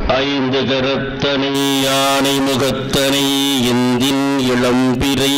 ஐந்து கரத்தனை யானை முகத்தனை இந்தின் இளம்பிரை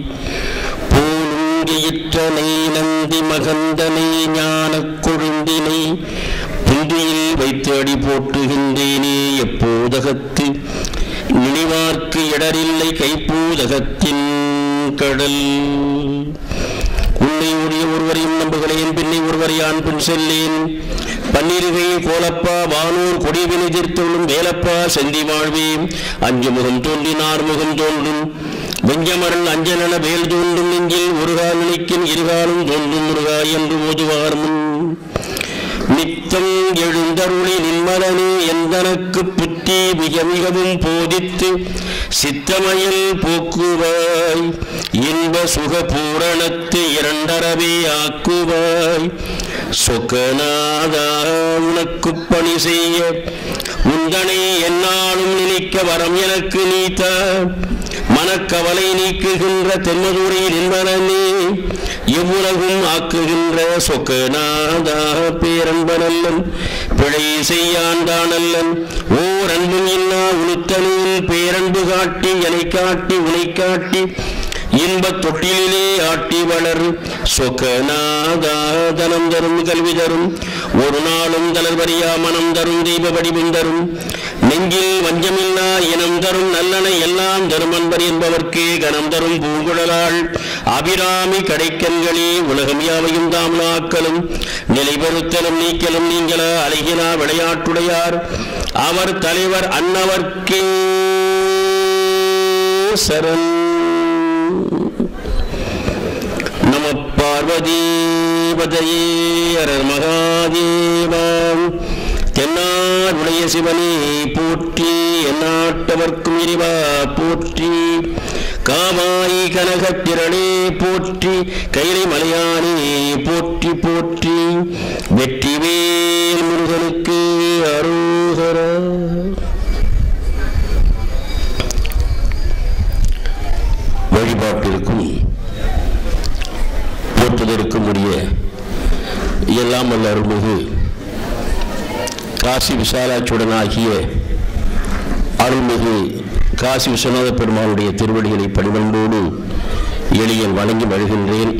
பூலுங்கியிற்றனை நந்தி மகந்தனை ஞானக் கொழுந்தினை புந்தியில் வைத்து அடி போட்டுகின்றேனே எப்போதகத்து நினைவார்க்கு இடரில்லை கைப்பூதகத்தின் கடல் உன்னை உடைய ஒருவரையும் நம்புகிறேன் பின்னை ஒருவரை ஆண் பின் செல்லேன் பன்னிருகை கோலப்பா வானூர் கொடிவினை தீர்த்தொழும் வேலப்பா செந்தி வாழ்வே அஞ்சு முகம் தோன்றினார் முகம் தோன்றும் வெஞ்சமரன் அஞ்சனன வேல் தோன்றும் நெஞ்சில் ஒருகால் நினைக்கின் இருகாலும் தோன்றும் முருகா என்று ஓதுவார் முன் நித்தம் எழுந்தருளி நின்மலனே எந்தனக்கு புத்தி மிக மிகவும் போதித்து சித்தமயில் போக்குவாய் இன்ப சுக பூரணத்து இரண்டரவே ஆக்குவாய் சொக்கநாதா உனக்கு பணி செய்ய உந்தனை என்னாலும் நினைக்க வரம் எனக்கு நீத்த மனக்கவலை நீக்குகின்ற தென்மதுரை நின்பனே எவ்வுலகும் ஆக்குகின்ற சொக்கநாதா பேரன்பனல்லன் பிழை செய்யாண்டானல்லன் ஓர் அன்பும் இல்லா உளுத்தனில் பேரன்பு காட்டி எனை காட்டி உனை காட்டி இன்பத் தொட்டிலே ஆட்டி வளர் சொக்கநாதா தனம் தரும் கல்வி தரும் ஒரு நாளும் தளர்வரியா மனம் தரும் தெய்வ வடிவம் தரும் நெஞ்சில் வஞ்சமில்லா இனம் தரும் நல்லனை எல்லாம் தரும் அன்பர் என்பவர்க்கே கனம் தரும் பூங்குழலாள் அபிராமி கடைக்கண்களே உலகம் யாவையும் தாமலாக்கலும் நிலைபெறுத்தலும் நீக்கலும் நீங்களா அழகினா விளையாட்டுடையார் அவர் தலைவர் அன்னவர்க்கே சரண் நம பார்வதீபதையே அரர் மகாதேவாம் தென்னாடுடைய சிவனே போற்றி எந்நாட்டவர்க்கும் இறைவா போற்றி காவாய் கனகத்திரளே போற்றி கைலை மலையானே போற்றி போற்றி வெற்றிவேல் முருகனுக்கு அரோகரா வழிபாட்டிற்கும் போற்றுதற்கும் உரிய எல்லாம் வல்ல அருள்மிகு காசி விசாலாச்சுடன் ஆகிய அருள்மிகு காசி விஸ்வநாத பெருமானுடைய திருவடிகளை பணிவன்போடு எளியன் வணங்கி வருகின்றேன்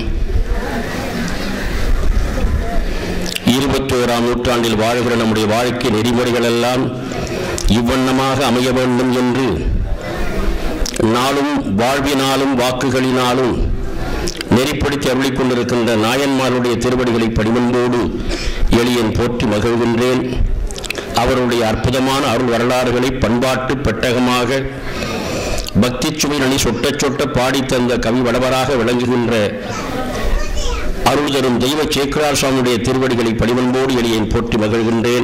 இருபத்தோராம் நூற்றாண்டில் வாழ்கிற நம்முடைய வாழ்க்கை நெறிமுறைகள் எல்லாம் இவ்வண்ணமாக அமைய வேண்டும் என்று நாளும் வாழ்வினாலும் வாக்குகளினாலும் நெறிப்படுத்தி அருளிக் கொண்டிருக்கின்ற நாயன்மாருடைய திருவடிகளை படிவன்போடு எளியன் போற்றி மகிழ்கின்றேன் அவருடைய அற்புதமான அருள் வரலாறுகளை பண்பாட்டு பெட்டகமாக பக்தி சுமையணி சொட்ட சொட்ட பாடி தந்த கவி வடவராக விளங்குகின்ற அருள் தரும் தெய்வ சேக்கரார் சுவாமியுடைய திருவடிகளை படிவன்போடு எளியன் போற்றி மகிழ்கின்றேன்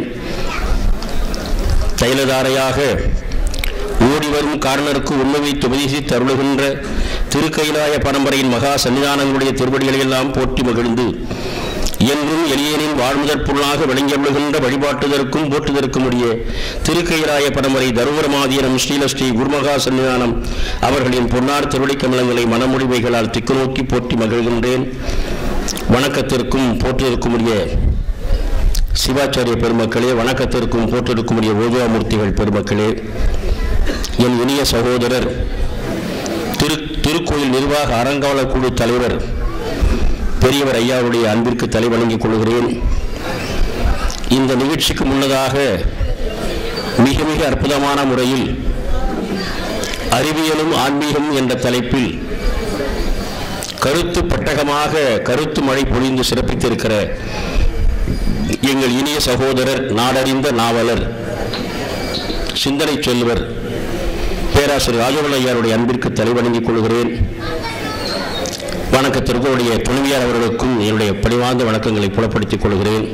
தைலதாரையாக ஓடி வரும் காரணருக்கு உண்மையை உபதேசித்து அருளுகின்ற திருக்கைலாய பரம்பரையின் மகா சன்னிதானங்களுடைய திருவடிகளை எல்லாம் போற்றி மகிழ்ந்து என்றும் எளியனின் வாழ்முதற்பொருளாக விளங்கியுள்ளுகின்ற வழிபாட்டுதற்கும் போற்றுதற்கும் உடைய திருக்கைலாய பரம்பரை தருவரமாதீனம் ஸ்ரீலஸ்ரீ குருமகா சன்னிதானம் அவர்களின் பொன்னார் திருவடி கமலங்களை மனமுடிவைகளால் திக்கு நோக்கி போற்றி மகிழ்கின்றேன் வணக்கத்திற்கும் போற்றுதற்கும் உரிய சிவாச்சாரிய பெருமக்களே வணக்கத்திற்கும் போற்றிருக்கும் உரிய ஓஜாமூர்த்திகள் பெருமக்களே என் இனிய சகோதரர் திரு திருக்கோயில் நிர்வாக அறங்காவலர் குழு தலைவர் பெரியவர் ஐயாவுடைய அன்பிற்கு தலை வணங்கிக் கொள்கிறேன் இந்த நிகழ்ச்சிக்கு முன்னதாக மிக மிக அற்புதமான முறையில் அறிவியலும் ஆன்மீகம் என்ற தலைப்பில் கருத்து பட்டகமாக கருத்து மழை பொழிந்து சிறப்பித்திருக்கிற எங்கள் இனிய சகோதரர் நாடறிந்த நாவலர் சிந்தனை செல்வர் பேராசிரியர் ராஜகோபால் ஐயாருடைய அன்பிற்கு தலைவணங்கிக் கொள்கிறேன் வணக்கத்திற்கு உடைய துணைவியார் அவர்களுக்கும் என்னுடைய பணிவார்ந்த வணக்கங்களை புலப்படுத்திக் கொள்கிறேன்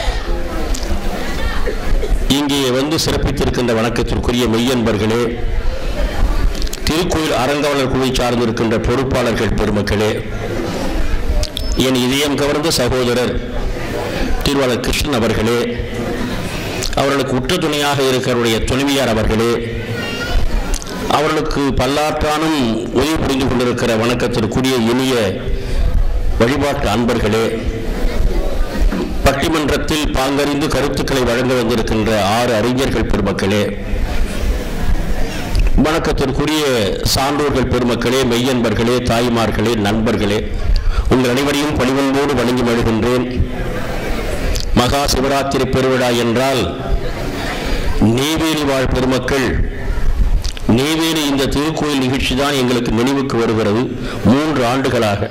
இங்கே வந்து சிறப்பித்திருக்கின்ற வணக்கத்திற்குரிய மெய்யன்பர்களே திருக்கோயில் அறங்காவலர் குழுவை சார்ந்திருக்கின்ற பொறுப்பாளர்கள் பெருமக்களே என் இதயம் கவர்ந்த சகோதரர் திருவாளர் கிருஷ்ணன் அவர்களே அவர்களுக்கு உற்ற துணையாக இருக்கிறவருடைய துணைவியார் அவர்களே அவர்களுக்கு பல்லாற்றானும் உதவி புரிந்து கொண்டிருக்கிற வணக்கத்திற்குரிய இனிய வழிபாட்டு அன்பர்களே பட்ட பட்டிமன்றத்தில் பாங்கறிந்து கருத்துக்களை வழங்க வந்திருக்கின்ற ஆறு அறிஞர்கள் பெருமக்களே வணக்கத்திற்குரிய சான்றோர்கள் பெருமக்களே மெய்யன்பர்களே தாய்மார்களே நண்பர்களே உங்கள் அனைவரையும் பணிவன்போடு வணங்கி மழுகின்றேன் மகா சிவராத்திரி பெருவிழா என்றால் நெய்வேலி வாழ் பெருமக்கள் நெய்வேலி இந்த திருக்கோயில் நிகழ்ச்சி தான் எங்களுக்கு நினைவுக்கு வருகிறது மூன்று ஆண்டுகளாக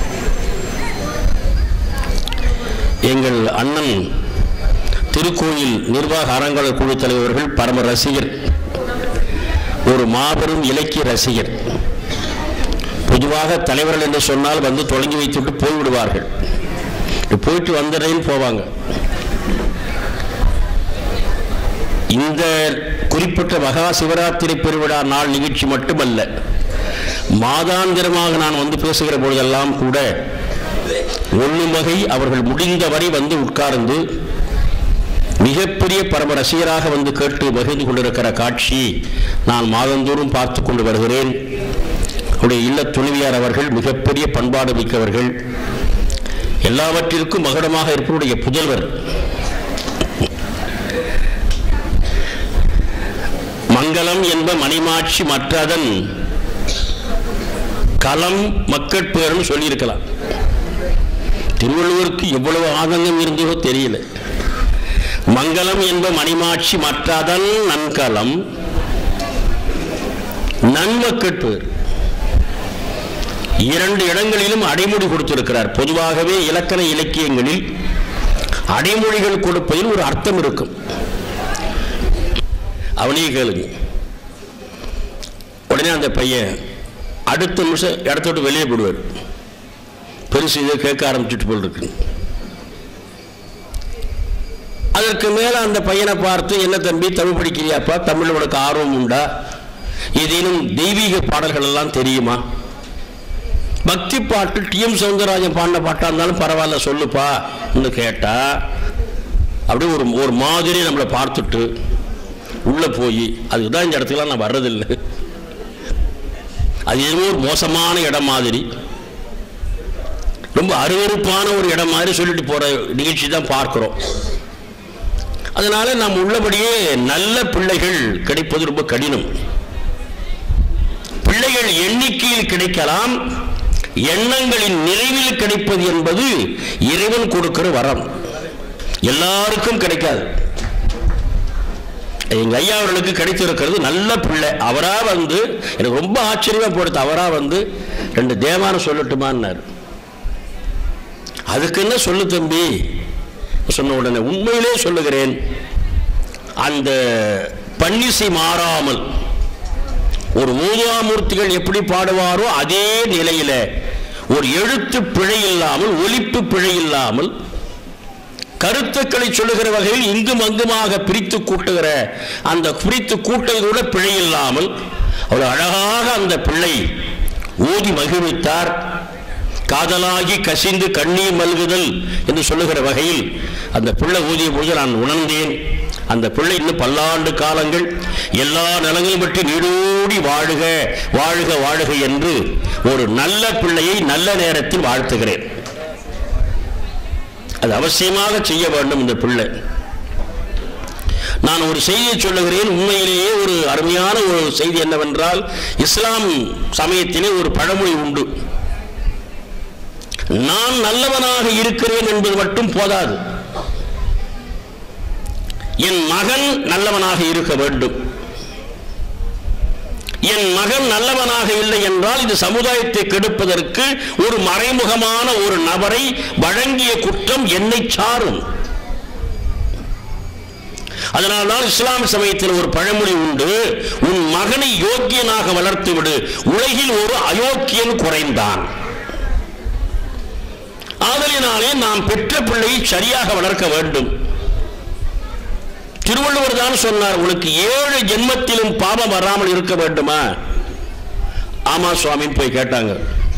எங்கள் அண்ணன் திருக்கோயில் நிர்வாக அறங்காவலர் குழு தலைவர்கள் பரம ரசிகர் ஒரு மாபெரும் இலக்கிய ரசிகர் பொதுவாக தலைவர்கள் என்று சொன்னால் வந்து தொடங்கி வைத்துவிட்டு போய்விடுவார்கள் போயிட்டு வந்துடுறேன்னு போவாங்க இந்த குறிப்பிட்ட மகா சிவராத்திரி பெருவிழா நாள் நிகழ்ச்சி மட்டுமல்ல மாதாந்திரமாக நான் வந்து பேசுகிற பொழுதெல்லாம் கூட ஒன்றும் வகை அவர்கள் முடிந்தவரை வந்து உட்கார்ந்து மிகப்பெரிய பரம ரசிகராக வந்து கேட்டு மகிழ்ந்து கொண்டிருக்கிற காட்சி நான் மாதந்தோறும் பார்த்து கொண்டு வருகிறேன் அவருடைய இல்ல துணைவியார் அவர்கள் மிகப்பெரிய பண்பாடு மிக்கவர்கள் எல்லாவற்றிற்கும் மகுடமாக இருப்பவருடைய புதல்வர் மங்களம் என்ப மணிமாட்சி மற்றதன் களம் மக்கட்பேர்னு சொல்லியிருக்கலாம் திருவள்ளுவருக்கு எவ்வளவு ஆதங்கம் இருந்ததோ தெரியல மங்களம் என்ப மணிமாட்சி மற்றதன் நன்கலம் நன்மக்கட்பேர் இரண்டு இடங்களிலும் அடைமொழி கொடுத்திருக்கிறார் பொதுவாகவே இலக்கண இலக்கியங்களில் அடைமொழிகள் கொடுப்பதில் ஒரு அர்த்தம் இருக்கும் அவனே கேளுங்க உடனே அந்த பையன் அடுத்த நிமிஷம் இடத்த விட்டு வெளியே போடுவார் பெருசு இதை கேட்க ஆரம்பிச்சுட்டு போல் இருக்கு அதற்கு மேல அந்த பையனை பார்த்து என்ன தம்பி தமிழ் படிக்கிறியாப்பா தமிழ் உனக்கு ஆர்வம் உண்டா ஏதேனும் தெய்வீக பாடல்கள் எல்லாம் தெரியுமா பக்தி பாட்டு டி எம் சவுந்தரராஜன் பாடின பாட்டா இருந்தாலும் பரவாயில்ல சொல்லுப்பா கேட்டா அப்படியே ஒரு ஒரு மாதிரி நம்மளை பார்த்துட்டு உள்ள போய் அதுக்கு தான் இந்த இடத்துக்குலாம் நான் வர்றதில்லை அது ஏதோ ஒரு மோசமான இடம் மாதிரி ரொம்ப அருவறுப்பான ஒரு இடம் மாதிரி சொல்லிட்டு போற நிகழ்ச்சி தான் பார்க்கிறோம் அதனால நாம் உள்ளபடியே நல்ல பிள்ளைகள் கிடைப்பது ரொம்ப கடினம் பிள்ளைகள் எண்ணிக்கையில் கிடைக்கலாம் எண்ணங்களின் நிறைவில் கிடைப்பது என்பது இறைவன் கொடுக்கிற வரம் எல்லாருக்கும் கிடைக்காது எங்க ஐயா அவர்களுக்கு கிடைத்திருக்கிறது நல்ல பிள்ளை அவரா வந்து எனக்கு ரொம்ப ஆச்சரியமா போடுது அவரா வந்து ரெண்டு தேவாரம் சொல்லட்டுமான்னார் அதுக்கு என்ன சொல்லு தம்பி சொன்ன உடனே உண்மையிலே சொல்லுகிறேன் அந்த பன்னிசை மாறாமல் ஒரு மூதாமூர்த்திகள் எப்படி பாடுவாரோ அதே நிலையில ஒரு எழுத்து பிழை இல்லாமல் ஒலிப்பு பிழை இல்லாமல் கருத்துக்களை சொல்லுகிற வகையில் இங்கும் அங்குமாக பிரித்து கூட்டுகிற அந்த பிரித்து கூட்டல் கூட பிழை இல்லாமல் அவ்வளவு அழகாக அந்த பிள்ளை ஊதி மகிழ்வித்தார் காதலாகி கசிந்து கண்ணீர் மல்குதல் என்று சொல்லுகிற வகையில் அந்த பிள்ளை ஊதிய பொழுது நான் உணர்ந்தேன் அந்த பிள்ளை இன்னும் பல்லாண்டு காலங்கள் எல்லா நலங்களும் பற்றி நீடூடி வாழுக வாழுக வாழுக என்று ஒரு நல்ல பிள்ளையை நல்ல நேரத்தில் வாழ்த்துகிறேன் அது அவசியமாக செய்ய வேண்டும் இந்த பிள்ளை நான் ஒரு செய்தியை சொல்லுகிறேன் உண்மையிலேயே ஒரு அருமையான ஒரு செய்தி என்னவென்றால் இஸ்லாம் சமயத்திலே ஒரு பழமொழி உண்டு நான் நல்லவனாக இருக்கிறேன் என்பது மட்டும் போதாது என் மகன் நல்லவனாக இருக்க வேண்டும் என் மகன் நல்லவனாக இல்லை என்றால் இது சமுதாயத்தை கெடுப்பதற்கு ஒரு மறைமுகமான ஒரு நபரை வழங்கிய குற்றம் என்னை சாரும் அதனால்தான் இஸ்லாம் சமயத்தில் ஒரு பழமொழி உண்டு உன் மகனை யோக்கியனாக வளர்த்து விடு உலகில் ஒரு அயோக்கியன் குறைந்தான் ஆதலினாலே நாம் பெற்ற பிள்ளையை சரியாக வளர்க்க வேண்டும் திருவள்ளுவர் தான் சொன்னார் உனக்கு ஏழு ஜென்மத்திலும் பாவம் வராமல் இருக்க வேண்டுமா ஆமா சுவாமின்னு போய் கேட்டாங்க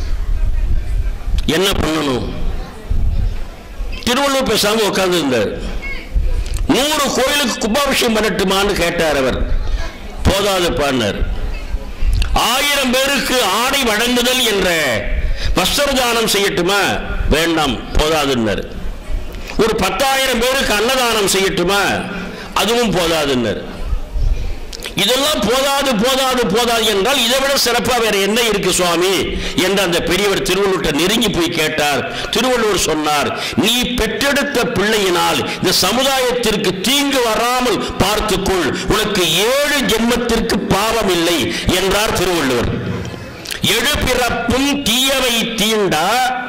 என்ன பண்ணணும் திருவள்ளுவர் பேசாம உட்கார்ந்து இருந்தார் நூறு கோயிலுக்கு கும்பாபிஷேகம் பண்ணட்டுமான்னு கேட்டார் அவர் போதாது பாடினார் ஆயிரம் பேருக்கு ஆடை வழங்குதல் என்ற வஸ்திர தானம் செய்யட்டுமா வேண்டாம் போதாதுன்னார் ஒரு பத்தாயிரம் பேருக்கு அன்னதானம் செய்யட்டுமா அதுவும் போதாதுன்னர் இதெல்லாம் போதாது போதாது போதாது என்றால் இதை விட சிறப்பா வேற என்ன இருக்கு சுவாமி என்று அந்த பெரியவர் திருவள்ளுவர்கிட்ட நெருங்கி போய் கேட்டார் திருவள்ளுவர் சொன்னார் நீ பெற்றெடுத்த பிள்ளையினால் இந்த சமுதாயத்திற்கு தீங்கு வராமல் பார்த்துக்கொள் உனக்கு ஏழு ஜென்மத்திற்கு பாவம் இல்லை என்றார் திருவள்ளுவர் எழுபிறப்பும் தீயவை தீண்டா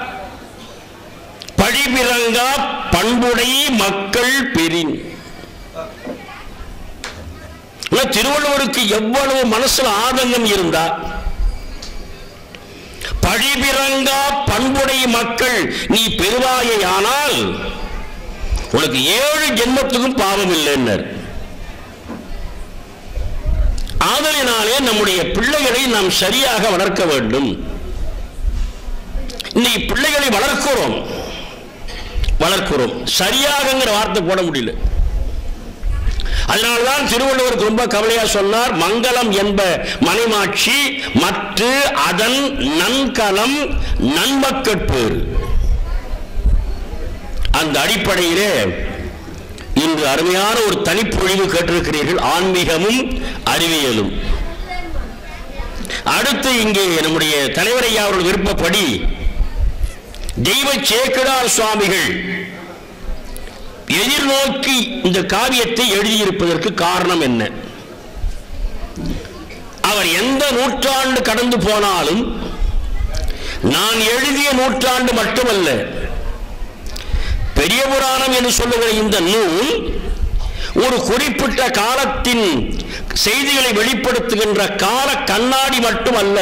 பழிபிறங்கா பண்புடை மக்கள் பெறின் ஆனா திருவள்ளுவருக்கு எவ்வளவு மனசுல ஆதங்கம் இருந்தா பழிபிறங்கா பண்புடை மக்கள் நீ பெறுவாயே ஆனால் உனக்கு ஏழு ஜென்மத்துக்கும் பாவம் இல்லைன்னர் ஆதலினாலே நம்முடைய பிள்ளைகளை நாம் சரியாக வளர்க்க வேண்டும் இன்னைக்கு பிள்ளைகளை வளர்க்கிறோம் வளர்க்கிறோம் சரியாகங்கிற வார்த்தை போட முடியல அதனால்தான் திருவள்ளுவருக்கு ரொம்ப கவலையா சொன்னார் மங்களம் என்ப மனைமாட்சி மற்ற அதன் நன்கலம் நன்மக்கட்பேறு அந்த அடிப்படையிலே இன்று அருமையான ஒரு தனிப்பொழிவு கேட்டிருக்கிறீர்கள் ஆன்மீகமும் அறிவியலும் அடுத்து இங்கே நம்முடைய தலைவர் ஐயா அவர்கள் விருப்பப்படி தெய்வ சேக்கடார் சுவாமிகள் எதிர்நோக்கி இந்த காவியத்தை எழுதியிருப்பதற்கு காரணம் என்ன அவர் எந்த நூற்றாண்டு கடந்து போனாலும் நான் எழுதிய நூற்றாண்டு மட்டுமல்ல பெரிய புராணம் என்று சொல்லுகிற இந்த நூல் ஒரு குறிப்பிட்ட காலத்தின் செய்திகளை வெளிப்படுத்துகின்ற கால கண்ணாடி மட்டுமல்ல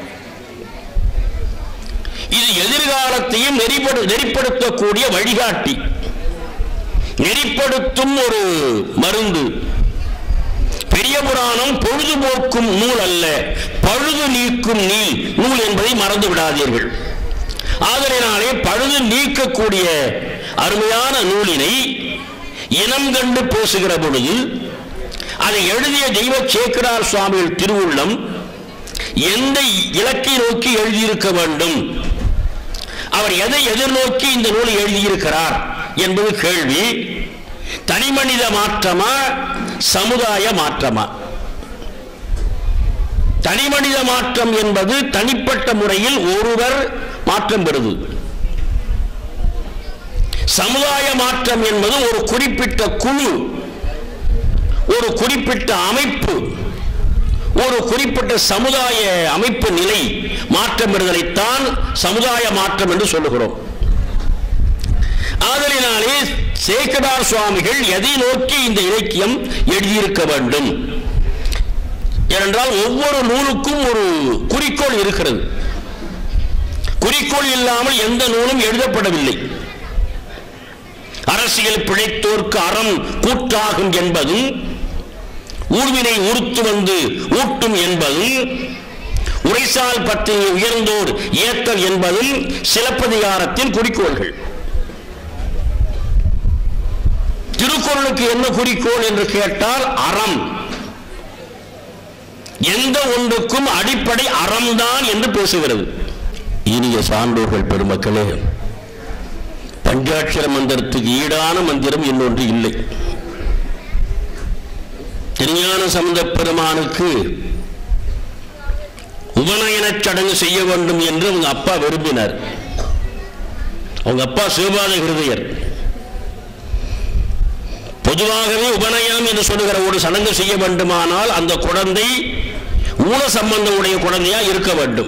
இது எதிர்காலத்தையும் நெறிப்படு நெறிப்படுத்தக்கூடிய வழிகாட்டி நெறிப்படுத்தும் ஒரு மருந்து பெரிய புராணம் பொழுதுபோக்கும் நூல் அல்ல பழுது நீக்கும் நீல் நூல் என்பதை மறந்து விடாதீர்கள் ஆதலினாலே பழுது நீக்கக்கூடிய அருமையான நூலினை இனம் கண்டு பேசுகிற பொழுது அதை எழுதிய தெய்வ சேக்கரார் சுவாமிகள் திருவுள்ளம் எந்த இலக்கை நோக்கி எழுதியிருக்க வேண்டும் அவர் எதை எதிர்நோக்கி இந்த நூலை எழுதியிருக்கிறார் என்பது கேள்வி தனிமனித மாற்றமா சமுதாய மாற்றமா தனிமனித மாற்றம் என்பது தனிப்பட்ட முறையில் ஒருவர் மாற்றம் பெறுது சமுதாய மாற்றம் என்பது ஒரு குறிப்பிட்ட குழு ஒரு குறிப்பிட்ட அமைப்பு ஒரு குறிப்பிட்ட சமுதாய அமைப்பு நிலை மாற்றம் பெறுதலைத்தான் சமுதாய மாற்றம் என்று சொல்லுகிறோம் ஆதலினாலே சேக்கடார் சுவாமிகள் எதை நோக்கி இந்த இலக்கியம் எழுதியிருக்க வேண்டும் ஏனென்றால் ஒவ்வொரு நூலுக்கும் ஒரு குறிக்கோள் இருக்கிறது குறிக்கோள் இல்லாமல் எந்த நூலும் எழுதப்படவில்லை அரசியல் பிழைத்தோர்க்கு அறம் கூட்டாகும் என்பதும் ஊர்வினை உறுத்து வந்து ஊட்டும் என்பதும் உரைசால் பற்றி உயர்ந்தோர் ஏத்தல் என்பதும் சிலப்பதிகாரத்தின் குறிக்கோள்கள் திருக்குறளுக்கு என்ன குறிக்கோள் என்று கேட்டால் அறம் எந்த ஒன்றுக்கும் அடிப்படை அறம்தான் என்று பேசுகிறது இனிய சான்றோர்கள் பெருமக்களே பஞ்சாட்சர மந்திரத்துக்கு ஈடான மந்திரம் இன்னொன்று இல்லை திருஞான சம்பந்த பெருமானுக்கு உபநயனச் சடங்கு செய்ய வேண்டும் என்று அவங்க அப்பா விரும்பினார் அவங்க அப்பா சிவபாத ஹிருதயர் பொதுவாகவே உபநயனம் என்று சொல்லுகிற ஒரு சடங்கு செய்ய வேண்டுமானால் அந்த குழந்தை ஊன சம்பந்தம் உடைய குழந்தையா இருக்க வேண்டும்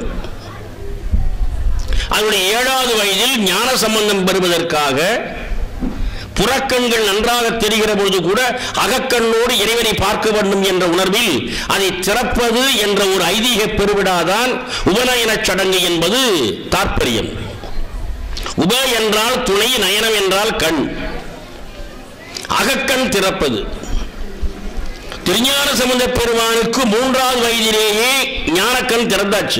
அதனுடைய ஏழாவது வயதில் ஞான சம்பந்தம் பெறுவதற்காக புறக்கண்கள் நன்றாக தெரிகிற பொழுது கூட அகக்கண்ணோடு இறைவனை பார்க்க வேண்டும் என்ற உணர்வில் அதை திறப்பது என்ற ஒரு ஐதீக பெருவிடாதான் உபநயனச் சடங்கு என்பது தாற்பயம் உப என்றால் துணை நயனம் என்றால் கண் அகக்கண் திறப்பது திருஞான சம்பந்த பெருமானுக்கு மூன்றாவது வயதிலேயே ஞானக்கண் திறந்தாச்சு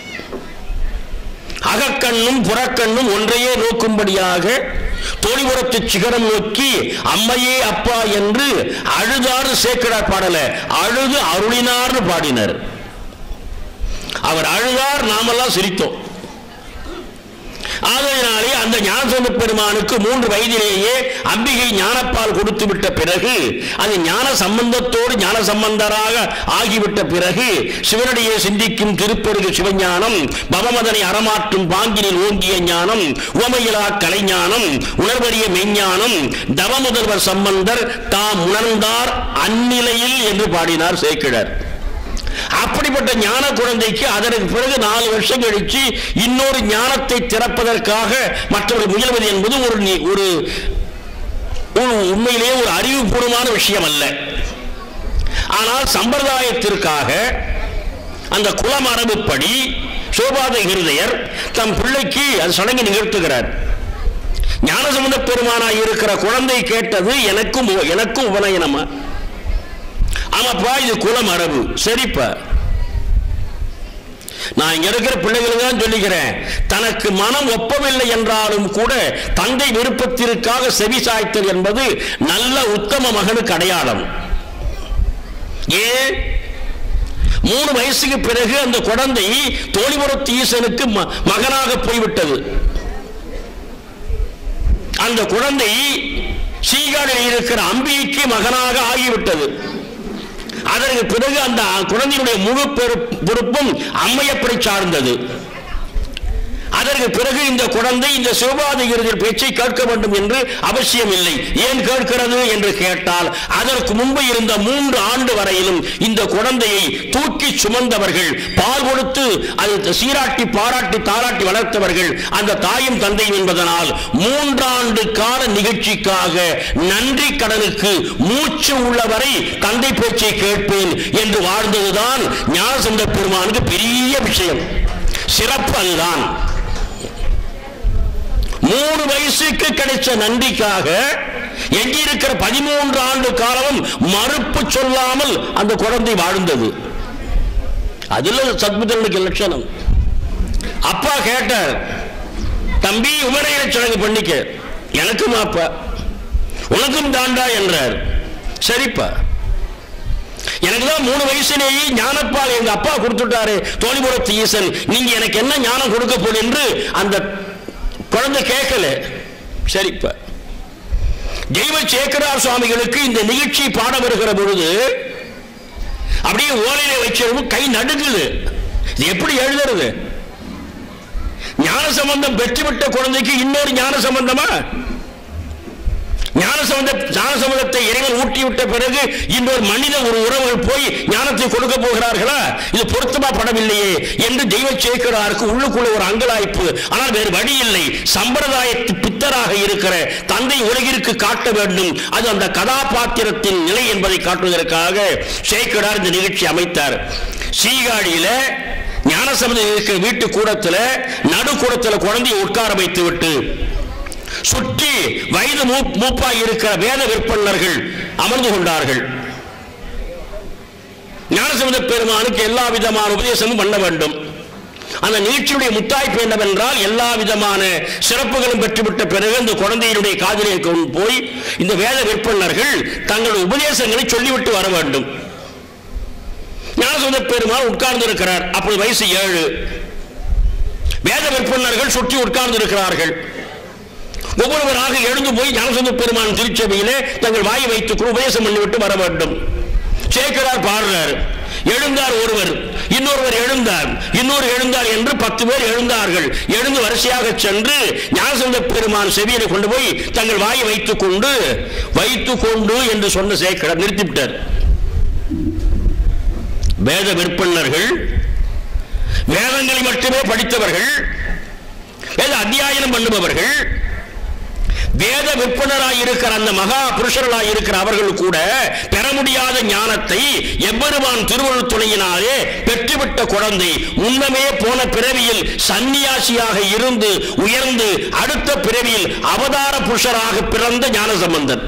அகக்கண்ணும் புறக்கண்ணும் ஒன்றையே நோக்கும்படியாக தோழிபுரத்து சிகரம் நோக்கி அம்மையே அப்பா என்று அழுதாறு சேக்கடார் பாடல அழுது அருளினார்னு பாடினர் அவர் அழுதார் நாமெல்லாம் சிரித்தோம் ஆகையினாலே அந்த ஞானசம்பந்த பெருமானுக்கு மூன்று வயதிலேயே அம்பிகை ஞானப்பால் கொடுத்து விட்ட பிறகு அது ஞான சம்பந்தத்தோடு ஞான சம்பந்தராக ஆகிவிட்ட பிறகு சிவனுடைய சிந்திக்கும் திருப்பெருகு சிவஞானம் பவமதனை அறமாற்றும் பாங்கினில் ஓங்கிய ஞானம் உவமையிலா கலைஞானம் உணர்வறிய மெஞ்ஞானம் தவமுதல்வர் சம்பந்தர் தாம் உணர்ந்தார் அந்நிலையில் என்று பாடினார் சேக்கிழர் அப்படிப்பட்ட ஞான குழந்தைக்கு அதற்கு பிறகு நாலு வருஷம் கழிச்சு இன்னொரு ஞானத்தை திறப்பதற்காக மற்றவர் முயல்வது என்பது ஒரு நி- ஒரு ஒரு உண்மையிலேயே ஒரு அறிவுபூர்வமான விஷயம் அல்ல ஆனால் சம்பிரதாயத்திற்காக அந்த குலமரபுப்படி சோபாத ஹிருதயர் தம் பிள்ளைக்கு அது சடங்கு நிகழ்த்துகிறார் ஞானசம்பந்த பெருமானாய் இருக்கிற குழந்தை கேட்டது எனக்கும் உ- எனக்கும் உபநயனமா ஆமாப்பா இது குலமரபு சரிப்பா நான் இங்க இருக்கிற பிள்ளைகளுக்கு தான் சொல்லிக்கிறேன் தனக்கு மனம் ஒப்பவில்லை என்றாலும் கூட தந்தை விருப்பத்திற்காக செவி சாய்த்தல் என்பது நல்ல உத்தம மகனுக்கு அடையாளம் ஏன் மூணு வயசுக்கு பிறகு அந்த குழந்தை தோழிபுரத்து ஈசனுக்கு ம- மகனாக போய்விட்டது அந்த குழந்தை சீகாடில் இருக்கிற அம்பிகைக்கு மகனாக ஆகிவிட்டது அதற்கு பிறகு அந்த குழந்தையினுடைய முழு பெரு- பொறுப்பும் அம்மையப்படி சார்ந்தது அதற்கு பிறகு இந்த குழந்தை இந்த சிவபாதிகிருதில் பேச்சை கேட்க வேண்டும் என்று அவசியம் இல்லை ஏன் கேட்கிறது என்று கேட்டால் அதற்கு முன்பு இருந்த மூன்று ஆண்டு வரையிலும் இந்த குழந்தையை தூக்கி சுமந்தவர்கள் பால் கொடுத்து அது சீராட்டி பாராட்டி தாராட்டி வளர்த்தவர்கள் அந்த தாயும் தந்தையும் என்பதனால் மூன்றாண்டு கால நிகழ்ச்சிக்காக நன்றி கடனுக்கு மூச்சு உள்ளவரை தந்தை பேச்சை கேட்பேன் என்று வாழ்ந்ததுதான் ஞானசந்த பெருமானுக்கு பெரிய விஷயம் சிறப்பு அதுதான் மூணு வயசுக்கு கிடைச்ச நன்றிக்காக எங்கிருக்கிற பதிமூன்று ஆண்டு காலமும் மறுப்பு சொல்லாமல் அந்த குழந்தை வாழ்ந்தது அதுல சத்புதனுக்கு லட்சணம் அப்பா கேட்டார் தம்பி உமரையில சடங்கு பண்ணிக்க எனக்கும் அப்பா உனக்கும் தாண்டா என்றார் சரிப்பா எனக்கு தான் மூணு வயசுலேயே ஞானப்பால் எங்க அப்பா கொடுத்துட்டாரு தோழிபுரத்து ஈசன் நீங்க எனக்கு என்ன ஞானம் கொடுக்க போடு என்று அந்த குழந்தை கேட்கல சரிப்பா தெய்வ சேக்கரார் சுவாமிகளுக்கு இந்த நிகழ்ச்சி பாட வருகிற பொழுது அப்படியே ஓலையில வச்சிருக்கும் கை நடுங்குது இது எப்படி எழுதுறது ஞான சம்பந்தம் பெற்றுவிட்ட குழந்தைக்கு இன்னொரு ஞான சம்பந்தமா ஞான சம்பந்த ஞான சம்பந்தத்தை இறைவன் ஊட்டிவிட்ட பிறகு இன்னொரு மனித ஒரு உறவுகள் போய் ஞானத்தை கொடுக்க போகிறார்களா இது பொருத்தமா படவில்லையே என்று தெய்வ சேக்கராருக்கு உள்ளுக்குள்ள ஒரு அங்கலாய்ப்பு ஆனால் வேறு வழி இல்லை சம்பிரதாயத்து பித்தராக இருக்கிற தந்தை உலகிற்கு காட்ட வேண்டும் அது அந்த கதாபாத்திரத்தின் நிலை என்பதை காட்டுவதற்காக சேக்கரார் இந்த நிகழ்ச்சி அமைத்தார் சீகாழியில ஞானசம்பந்தம் இருக்கிற வீட்டு கூடத்துல நடு கூடத்துல குழந்தையை உட்கார வைத்து விட்டு சுற்றி வயது மூ- மூப்பாய் இருக்கிற வேத விற்பனர்கள் அமர்ந்து கொண்டார்கள் ஞானசம்பந்த பெருமானுக்கு எல்லா விதமான உபதேசமும் பண்ண வேண்டும் அந்த நிகழ்ச்சியுடைய முத்தாய்ப்பு என்னவென்றால் எல்லா விதமான சிறப்புகளும் பெற்றுவிட்ட பிறகு அந்த குழந்தையினுடைய காதிலே கொண்டு போய் இந்த வேத விற்பனர்கள் தங்கள் உபதேசங்களை சொல்லிவிட்டு வர வேண்டும் ஞானசம்பந்த பெருமாள் உட்கார்ந்து இருக்கிறார் அப்பொழுது வயசு ஏழு வேத விற்பனர்கள் சுற்றி உட்கார்ந்து இருக்கிறார்கள் ஒவ்வொருவராக எழுந்து போய் ஞானசந்த பெருமான் திருச்சபையிலே தங்கள் வாய் வைத்து உபதேசம் பண்ணிவிட்டு வர வேண்டும் சேக்கரார் பாடுறார் எழுந்தார் ஒருவர் இன்னொருவர் எழுந்தார் இன்னொரு எழுந்தார் என்று பத்து பேர் எழுந்தார்கள் எழுந்து வரிசையாக சென்று ஞானசந்த பெருமான் செவியில கொண்டு போய் தங்கள் வாயை வைத்துக் கொண்டு வைத்துக் கொண்டு என்று சொன்ன சேக்கரார் நிறுத்திவிட்டார் வேத விற்பனர்கள் வேதங்களை மட்டுமே படித்தவர்கள் வேத அத்தியாயனம் பண்ணுபவர்கள் வேத விற்பனராய் இருக்கிற அந்த மகா புருஷர்களாய் இருக்கிற அவர்கள் கூட பெற முடியாத ஞானத்தை எவ்வருவான் திருவள்ளுவர் துணையினாலே பெற்றுவிட்ட குழந்தை முன்னமே போன பிறவியில் சந்நியாசியாக இருந்து உயர்ந்து அடுத்த பிறவியில் அவதார புருஷராக பிறந்த ஞானசம்பந்தன்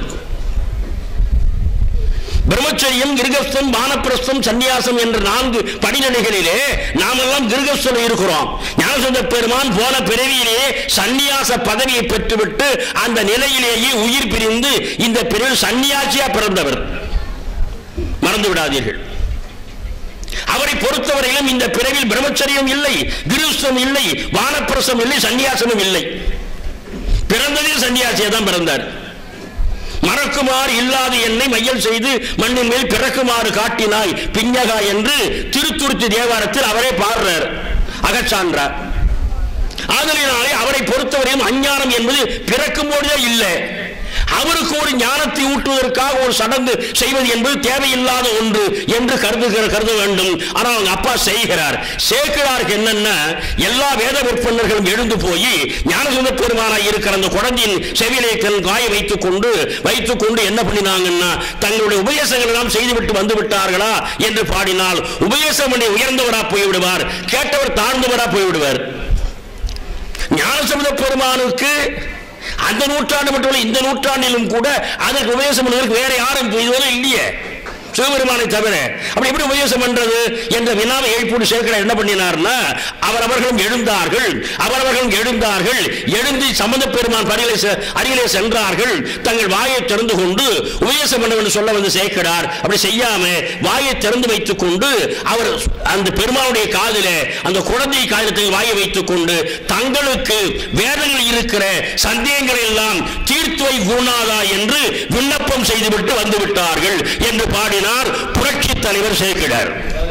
பிரம்மச்சரியம் கிருகஸ்தம் வானப்பிரஸ்தம் சந்நியாசம் என்ற நான்கு படிநிலைகளிலே நாமெல்லாம் கிருகஸ்தம் இருக்கிறோம் ஞானசந்த பெருமான் போன பிறவியிலே சந்நியாச பதவியை பெற்றுவிட்டு அந்த நிலையிலேயே உயிர் பிரிந்து இந்த பிரிவில் சந்நியாசியா பிறந்தவர் மறந்து விடாதீர்கள் அவரை பொறுத்தவரையிலும் இந்த பிறவில் பிரம்மச்சரியம் இல்லை கிருஷ்ணம் இல்லை வானப்பிரசம் இல்லை சந்நியாசமும் இல்லை பிறந்ததே சன்னியாசியா தான் பிறந்தார் மறக்குமாறு இல்லாத என்னை மையல் செய்து மண்ணின் மேல் பிறக்குமாறு காட்டினாய் பிஞ்சகா என்று திருத்துருத்தி தேவாரத்தில் அவரே பாடுறார் அகச்சான்றார் ஆதலினாலே அவரை பொறுத்தவரையும் அஞ்ஞானம் என்பது பிறக்கும் பொழுதே இல்லை அவருக்கு ஒரு ஞானத்தை ஊட்டுவதற்காக ஒரு சடங்கு செய்வது என்பது தேவையில்லாத ஒன்று என்று கருதுகிற கருத வேண்டும் ஆனால் அவங்க அப்பா செய்கிறார் சேக்கிழாருக்கு என்னன்னா எல்லா வேத விற்பனர்களும் எழுந்து போய் ஞானசுந்த பெருமானாய் இருக்கிற அந்த குழந்தையின் செவிலை தன் காய வைத்துக் கொண்டு வைத்துக் கொண்டு என்ன பண்ணினாங்கன்னா தங்களுடைய உபதேசங்கள் எல்லாம் செய்துவிட்டு வந்து விட்டார்களா என்று பாடினால் உபதேசம் பண்ணி உயர்ந்தவரா போய்விடுவார் கேட்டவர் தாழ்ந்தவரா போய்விடுவார் ஞானசமுத பெருமானுக்கு அந்த நூற்றாண்டு மட்டுமல்ல இந்த நூற்றாண்டிலும் கூட அதற்கு உபதேசம் பண்ணுவதற்கு வேற யாரும் இதுவரை இல்லையே சிவபெருமானை தவிர அப்படி எப்படி உபதேசம் பண்றது என்ற வினாவை எழுப்பி சேர்க்கிற என்ன பண்ணினார்னா அவரவர்களும் எழுந்தார்கள் அவரவர்களும் எழுந்தார்கள் எழுந்தி சம்பந்த பெருமான் பரியிலே செ- அருகிலே சென்றார்கள் தங்கள் வாயை திறந்து கொண்டு உபதேசம் பண்ண என்று சொல்ல வந்து சேர்க்கிறார் அப்படி செய்யாம வாயை திறந்து வைத்துக் கொண்டு அவர் அந்த பெருமானுடைய காதிலே அந்த குழந்தை காலத்தில் வாயை வைத்துக் கொண்டு தங்களுக்கு வேதங்கள் இருக்கிற சந்தேகங்களை எல்லாம் தீர்த்துவை குருநாதா என்று விண்ணப்பம் செய்துவிட்டு வந்து விட்டார்கள் என்று பாடினார் புரட்சி தலைவர் சேர்க்கிறார்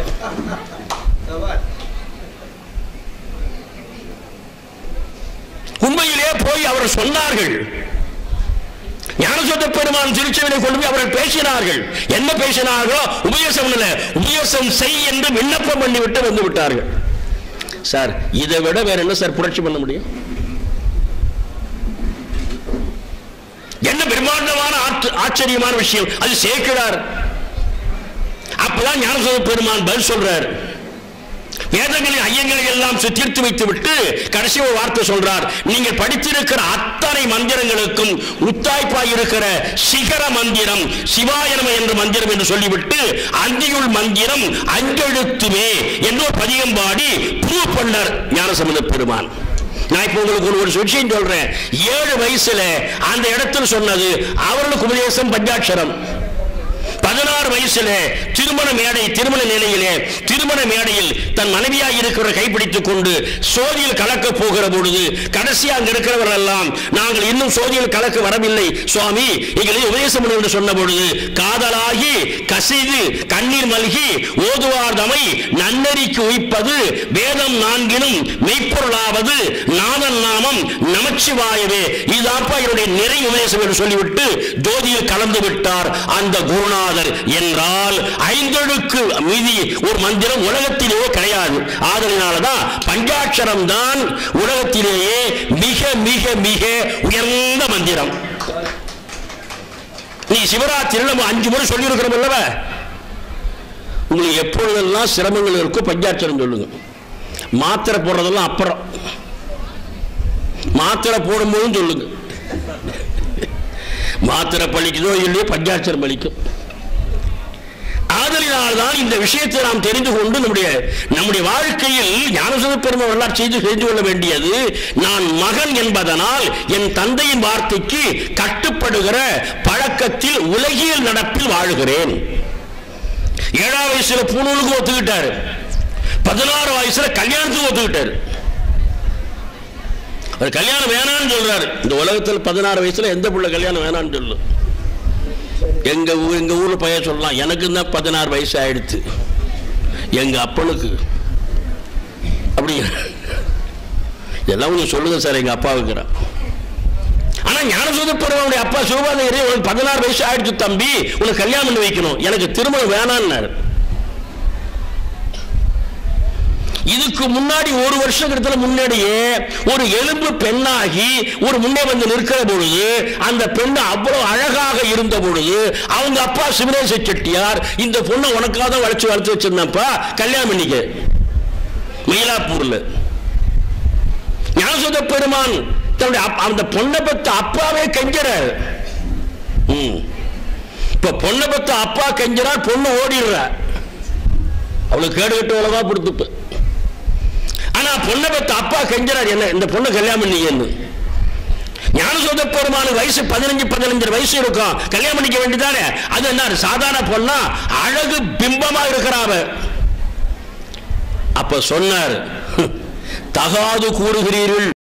உண்மையிலே போய் அவர் சொன்னார்கள் ஞானசோத பெருமான் திருச்செவிலை கொண்டு போய் அவர்கள் பேசினார்கள் என்ன பேசினார்களோ உபதேசம் இல்ல உபதேசம் செய் என்று விண்ணப்பம் பண்ணிவிட்டு வந்து விட்டார்கள் சார் இதை விட வேற என்ன சார் புரட்சி பண்ண முடியும் என்ன பிரம்மாண்டமான ஆற்று- ஆச்சரியமான விஷயம் அது சேர்க்கிறார் அப்பதான் ஞானசோத பெருமான் பதில் சொல்றார் வேதங்களின் ஐயங்களை எல்லாம் சு- தீர்த்து வைத்து விட்டு கடைசி ஒரு வார்த்தை சொல்றார் நீங்கள் படித்திருக்கிற அத்தனை மந்திரங்களுக்கும் உத்தாய்ப்பாய் இருக்கிற சிகர மந்திரம் சிவாயனம என்ற மந்திரம் என்று சொல்லிவிட்டு அந்தியுள் மந்திரம் அஞ்செழுத்துமே என்று ஒரு பதிகம் பாடி ப்ரூவ் பண்ணார் ஞானசம்பந்த பெருமான் நான் இப்போ உங்களுக்கு ஒரு ஒரு விஷயம் சொல்றேன் ஏழு வயசுல அந்த இடத்தில் சொன்னது அவர்களுக்கு உபதேசம் பஞ்சாட்சரம் பதினாறு வயசுல திருமண மேடை திருமண நிலையிலே திருமண மேடையில் தன் மனைவியாக இருக்கிற கைப்பிடித்துக் கொண்டு சோதியில் கலக்க போகிற பொழுது கடைசியா அங்க இருக்கிறவர்கள் எல்லாம் நாங்கள் இன்னும் சோதியில் கலக்க வரவில்லை சுவாமி எங்களை உபதேசம் பண்ணு என்று சொன்ன பொழுது காதலாகி கசிது கண்ணீர் மல்கி ஓதுவார் தமை நன்னெறிக்கு உய்ப்பது வேதம் நான்கினும் மெய்ப்பொருளாவது நாதன் நாமம் நமச்சிவாயவே இதாப்பா என்னுடைய நிறை உபதேசம் என்று சொல்லிவிட்டு ஜோதியில் கலந்து விட்டார் அந்த குருநாதர் என்றால் ஐந்தெழுக்கு மீதி ஒரு மந்திரம் உலகத்திலேயே கிடையாது ஆதலினாலதான் பஞ்சாட்சரம் தான் உலகத்திலேயே மிக மிக மிக உயர்ந்த மந்திரம் நீ சிவராத்திரியில் நம்ம அஞ்சு முறை சொல்லியிருக்கிறோம் அல்லவா உங்களுக்கு எப்பொழுதெல்லாம் சிரமங்கள் இருக்கோ பஞ்சாட்சரம் சொல்லுங்க மாத்திரை போடுறதெல்லாம் அப்புறம் மாத்திரை போடும்போதும் சொல்லுங்க மாத்திரை பழிக்குதோ இல்லையோ பஞ்சாட்சரம் பலிக்கும் ஆதலினால்தான் இந்த விஷயத்தை நாம் தெரிந்து கொண்டு நம்முடைய நம்முடைய வாழ்க்கையில் ஞானசுத பெருமை வரலாறு செய்து தெரிந்து கொள்ள வேண்டியது நான் மகன் என்பதனால் என் தந்தையின் வார்த்தைக்கு கட்டுப்படுகிற பழக்கத்தில் உலகியல் நடப்பில் வாழுகிறேன் ஏழாம் வயசுல பூணூலுக்கு ஒத்துக்கிட்டாரு பதினாறு வயசுல கல்யாணத்துக்கு ஒத்துக்கிட்டாரு அவர் கல்யாணம் வேணாம்னு சொல்றாரு இந்த உலகத்தில் பதினாறு வயசுல எந்த புள்ள கல்யாணம் வேணாம்னு சொல்லு எங்க ஊர் எங்க ஊர்ல பையன் சொல்லலாம் எனக்கு தான் பதினாறு வயசு ஆயிடுச்சு எங்க அப்பனுக்கு அப்படி எல்லாம் நீ சொல்லுங்க சார் எங்க அப்பாவுக்குறான் ஆனா ஞானசூத பெருமானுடைய அப்பா சிவபாதையரே உனக்கு பதினாறு வயசு ஆயிடுச்சு தம்பி உனக்கு கல்யாணம் பண்ணி வைக்கணும் எனக்கு திருமணம் வேணான்னாரு இதுக்கு முன்னாடி ஒரு வருஷம் கிட்டத்தட்ட முன்னாடியே ஒரு எலும்பு பெண்ணாகி ஒரு முன்னே வந்து நிற்கிற பொழுது அந்த பெண் அவ்வளவு அழகாக இருந்த பொழுது அவங்க அப்பா சிவனேச செட்டியார் இந்த பொண்ணை உனக்காக தான் வளைச்சு வளர்த்து வச்சிருந்தப்பா கல்யாணம் பண்ணிக்க மயிலாப்பூர்ல ஞானசுத பெருமான் தன்னுடைய அப்- அந்த பொண்ணை பத்த அப்பாவே கெஞ்சுறார் ம். இப்ப பொண்ணை பத்த அப்பா கெஞ்சுறார் பொண்ணு ஓடிடுறா அவளுக்கு கேடு கட்டு உலகா கொடுத்துப்பு ஆனா பொண்ணை பத்த அப்பா கெஞ்சுறார் என்ன இந்த பொண்ணை கல்யாணம் பண்ணிக்கன்னு ஞானசோத பெருமான வயசு பதினஞ்சு பதினஞ்சு வயசு இருக்கும் கல்யாணம் பண்ணிக்க வேண்டியதானே அது என்ன சாதாரண பொண்ணா அழகு பிம்பமா இருக்கிறாவ அப்ப சொன்னார் தகாது கூறுகிறீர்கள்